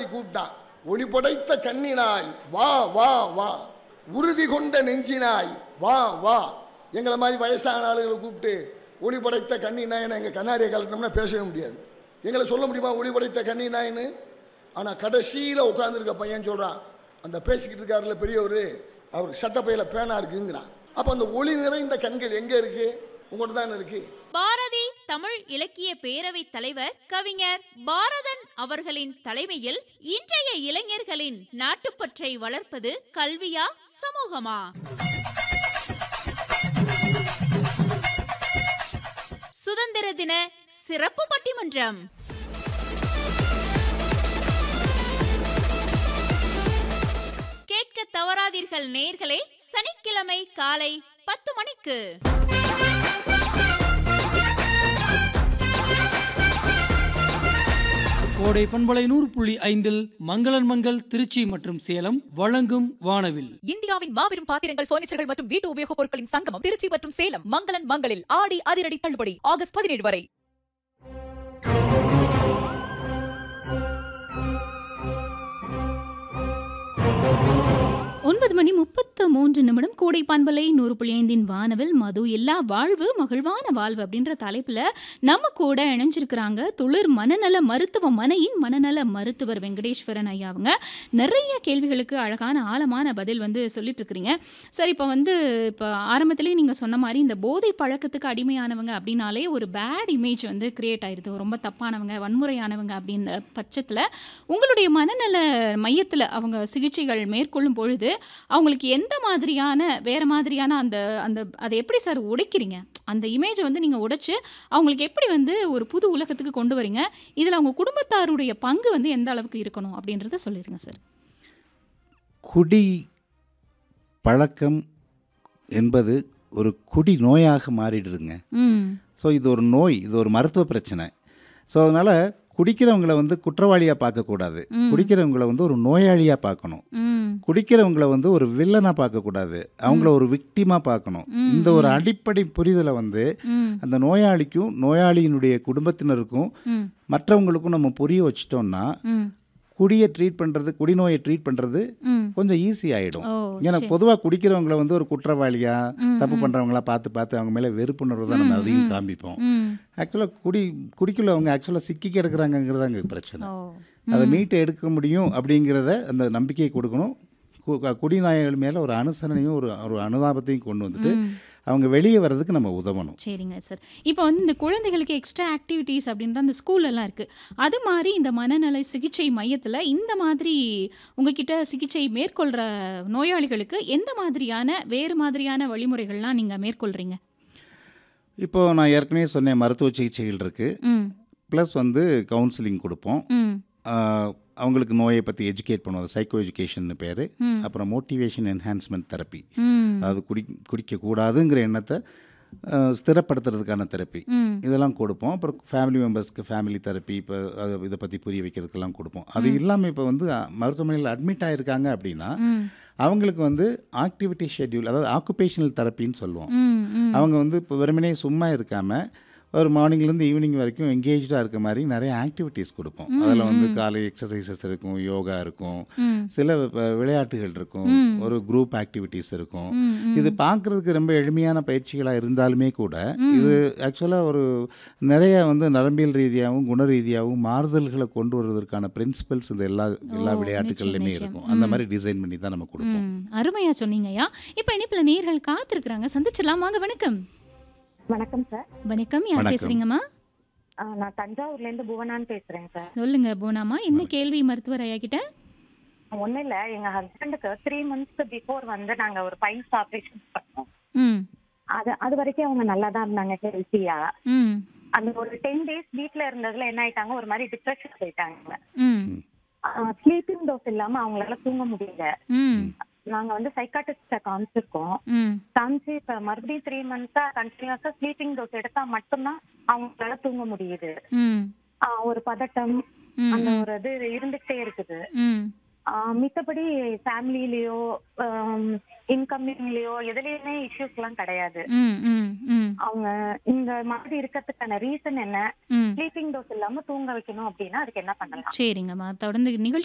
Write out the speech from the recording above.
பார்வதி கூப்பிட்டான் ஒளி படைத்த கண்ணினாய் வா வா வா உறுதி கொண்ட நெஞ்சினாய் வா வா எங்களை மாதிரி வயசான ஆளுகளை கூப்பிட்டு ஒளி படைத்த கண்ணினாயின்னு எங்கள் கண்ணாடியை கலட்டினோம்னா பேசவே முடியாது எங்களை சொல்ல முடியுமா ஒளி படைத்த கண்ணினாயின்னு ஆனால் கடைசியில் உட்காந்துருக்க பையன் சொல்கிறான் அந்த பேசிக்கிட்டு இருக்காருல பெரியவர் அவருக்கு சட்டப்பையில் பேனா இருக்குங்கிறான் அப்போ அந்த ஒளி நிறைந்த கண்கள் எங்கே இருக்குது உங்கள்கிட்ட தானே இருக்குது பாரதி தமிழ் இலக்கிய பேரவை தலைவர் கவிஞர் பாரதன் அவர்களின் தலைமையில் இன்றைய இளைஞர்களின் நாட்டுப்பற்றை வளர்ப்பது கல்வியா சமூகமா சுதந்திர தின சிறப்பு பட்டிமன்றம் கேட்க தவறாதீர்கள் நேர்களே சனிக்கிழமை காலை பத்து மணிக்கு கோடை பண்பலை நூறு புள்ளி ஐந்தில் மங்களன் மங்கள் திருச்சி மற்றும் சேலம் வழங்கும் வானவில் இந்தியாவின் மாபெரும் பாத்திரங்கள் பர்னிச்சர்கள் மற்றும் வீட்டு உபயோகப் பொருட்களின் சங்கமம் திருச்சி மற்றும் சேலம் மங்களன் மங்களில் ஆடி அதிரடி தள்ளுபடி ஆகஸ்ட் பதினேழு வரை ஒன்பது மணி முப்பத்து மூன்று நிமிடம் கூடை பண்பலை நூறு புள்ளி ஐந்தின் வானவில் மது எல்லா வாழ்வு மகிழ்வான வாழ்வு அப்படின்ற தலைப்புல நம்ம கூட இணைஞ்சிருக்கிறாங்க துளிர் மனநல மருத்துவமனையின் மனநல மருத்துவர் வெங்கடேஸ்வரன் ஐயா அவங்க நிறைய கேள்விகளுக்கு அழகான ஆழமான பதில் வந்து சொல்லிட்டு இருக்கிறீங்க சரி இப்போ வந்து இப்போ ஆரம்பத்திலேயே நீங்கள் சொன்ன மாதிரி இந்த போதை பழக்கத்துக்கு அடிமையானவங்க அப்படின்னாலே ஒரு பேட் இமேஜ் வந்து கிரியேட் ஆயிருது ரொம்ப தப்பானவங்க வன்முறையானவங்க அப்படின்ற பட்சத்தில் உங்களுடைய மனநல மையத்தில் அவங்க சிகிச்சைகள் மேற்கொள்ளும் பொழுது அவங்களுக்கு எந்த மாதிரியான வேற மாதிரியான அந்த அந்த அதை எப்படி சார் உடைக்கிறீங்க அந்த இமேஜை வந்து நீங்கள் உடைச்சு அவங்களுக்கு எப்படி வந்து ஒரு புது உலகத்துக்கு கொண்டு வரீங்க இதில் அவங்க குடும்பத்தாருடைய பங்கு வந்து எந்த அளவுக்கு இருக்கணும் அப்படின்றத சொல்லிடுங்க சார் குடி பழக்கம் என்பது ஒரு குடி நோயாக மாறிடுதுங்க ம் ஸோ இது ஒரு நோய் இது ஒரு மருத்துவ பிரச்சனை ஸோ அதனால் குடிக்கிறவங்கள வந்து குற்றவாளியாக பார்க்கக்கூடாது ம். குடிக்கிறவங்கள வந்து ஒரு நோயாளியாக பார்க்கணும் ம் குடிக்கிறவங்கள வந்து ஒரு வில்லனாக பார்க்கக்கூடாது அவங்கள ஒரு விக்டிமாக பார்க்கணும் ம், இந்த ஒரு ம். அடிப்படை புரிதலை வந்து ம் அந்த நோயாளிக்கும் நோயாளியினுடைய குடும்பத்தினருக்கும் ம் மற்றவங்களுக்கும் நம்ம புரிய வச்சிட்டோம்னா ம் குடியை ட்ரீட் பண்ணுறது குடிநோயை ட்ரீட் பண்ணுறது ம் கொஞ்சம் ஈஸி ஆகிடும் ஓ ஏன்னா சரி. பொதுவாக குடிக்கிறவங்கள வந்து ஒரு குற்றவாளியா ம், தப்பு ம். பண்ணுறவங்களா பார்த்து பார்த்து அவங்க மேலே வெறுப்புணர்வு தான் நம்ம ம், அதையும் ம். காமிப்போம் ம் ஆக்சுவலாக குடி குடிக்குள்ள அவங்க ஆக்சுவலாக சிக்கி கிடக்குறாங்கங்கிறது அங்கே பிரச்சனை ஓ அதை ம். மீட்டு எடுக்க முடியும் அப்படிங்கிறத அந்த நம்பிக்கையை கொடுக்கணும் கு- க- குடிநாயகள் மேலே ஒரு அனுசரணையும் ஒரு ஒரு அனுதாபத்தையும் கொண்டு வந்துட்டு ம். அவங்க வெளியே வர்றதுக்கு நம்ம உதவணும் சரிங்க சார் இப்போ வந்து இந்த குழந்தைகளுக்கு எக்ஸ்ட்ரா ஆக்டிவிட்டீஸ் அப்படின்ற அந்த ஸ்கூல்லலாம் இருக்குது அது மாதிரி இந்த மனநல சிகிச்சை மையத்தில் இந்த மாதிரி உங்ககிட்ட சிகிச்சை மேற்கொள்கிற நோயாளிகளுக்கு எந்த மாதிரியான வேறு மாதிரியான வழிமுறைகள்லாம் நீங்கள் மேற்கொள்கிறீங்க இப்போ நான் ஏற்கனவே சொன்னேன் மருத்துவ சிகிச்சைகள் இருக்குது ம் ப்ளஸ் வந்து கவுன்சிலிங் கொடுப்போம் ம் ஆஹ், அவங்களுக்கு நோயை பற்றி எஜுகேட் பண்ணுவோம் சைக்கோ எஜுகேஷன் பேர் ம். அப்புறம் மோட்டிவேஷன் என்ஹான்ஸ்மெண்ட் தெரப்பி ம் அதாவது குடி குடிக்கக்கூடாதுங்கிற எண்ணத்தை அஹ், ஸ்திரப்படுத்துறதுக்கான தெரப்பி ம் இதெல்லாம் கொடுப்போம் அப்புறம் ஃபேமிலி மெம்பர்ஸ்க்கு ஃபேமிலி தெரப்பி இப்போ அது இதை பற்றி புரிய வைக்கிறதுக்கெல்லாம் கொடுப்போம் அது இல்லாமல் இப்போ வந்து அஹ், மருத்துவமனையில் அட்மிட் ஆகிருக்காங்க அப்படின்னா ம் அவங்களுக்கு வந்து ஆக்டிவிட்டி ஷெட்யூல் அதாவது ஆக்குபேஷனல் தெரப்பின்னு சொல்லுவோம் ம் ம் அவங்க வந்து இப்போ வெறுமனே சும்மா இருக்காமல் ஒரு மார்னிங்லேருந்து ஈவினிங் வரைக்கும் எங்கேஜாக இருக்க மாதிரி நிறைய ஆக்டிவிட்டீஸ் கொடுப்போம் அதில் வந்து காலை எக்ஸசைசஸ் இருக்கும் யோகா இருக்கும் ம் சில வ- விளையாட்டுகள் இருக்கும் ம். ஒரு குரூப் ஆக்டிவிட்டீஸ் இருக்கும் ம் ம் இது பார்க்குறதுக்கு ரொம்ப எளிமையான பயிற்சிகளாக இருந்தாலுமே கூட இது ஆக்சுவலாக ஒரு நிறைய வந்து நரம்பியல் ரீதியாகவும் குண ரீதியாகவும் மாறுதல்களை கொண்டு வருவதற்கான பிரின்சிபல்ஸ் இந்த எல்லா எல்லா ஓ, விளையாட்டுகள்லையுமே நிச்சயம், இருக்கும் நிச்சயம். அந்த ம். மாதிரி டிசைன் பண்ணி தான் நம்ம கொடுப்போம் ம் அருமையா சொன்னீங்கய்யா இப்போ இனிப்பில் நேர்கள் காத்திருக்கிறாங்க சந்திச்சிடலாம் வாங்க வணக்கம் வணக்கம் சார் வணக்கம் யார் வணக்கம். பேசுறீங்கம்மா ஆ, நான் தஞ்சாவூர்ல இருந்து புவனான்னு பேசுறேன் சார் சொல்லுங்க பூனாமா என்ன கேள்வி மருத்துவர் ஐயா கிட்ட ஒண்ணும் இல்ல எங்க ஹஸ்பண்டுக்கு த்ரீ மந்த்ஸ் பிஃபோர் வந்து நாங்க ஒரு பைல்ஸ் ஆபரேஷன் பண்ணோம் ம் அது அது வரைக்கும் அவங்க நல்லா தான் இருந்தாங்க ஹெல்த்தியா ம் அந்த ஒரு டென் டேஸ் வீட்ல இருந்ததுல என்ன ஆயிட்டாங்க ஒரு மாதிரி டிப்ரெஷன் போயிட்டாங்க ம் ஸ்லீப்பிங் டோஸ் இல்லாம அவங்களால தூங்க முடியல ம் நாங்க வந்து சைக்காட்டிஸ்ட காமிச்சிருக்கோம் ம் காமிச்சு இப்ப மறுபடியும் த்ரீ மந்த்ஸா கண்டினியூஸா ஸ்லீப்பிங் டோஸ் எடுத்தா மட்டும்தான் அவங்களால தூங்க முடியுது ம் ஆ, ஒரு பதட்டம் ம், அந்த ம். ஒரு இது இருந்துகிட்டே இருக்குது ம் ஆஹ் மித்தபடி ஃபேமிலிலயோ இன்கமிங்லயோ எதுலயுமே இஷ்யூஸ் எல்லாம் கிடையாது ம் ம் ம் அவங்க இந்த மாதிரி இருக்கிறதுக்கான ரீசன் என்ன ம் ஸ்லீப்பிங் டோஸ் இல்லாம தூங்க வைக்கணும் அப்படின்னா அதுக்கு என்ன பண்ணலாம் சரிங்கம்மா தொடர்ந்து நிகழ்ச்சி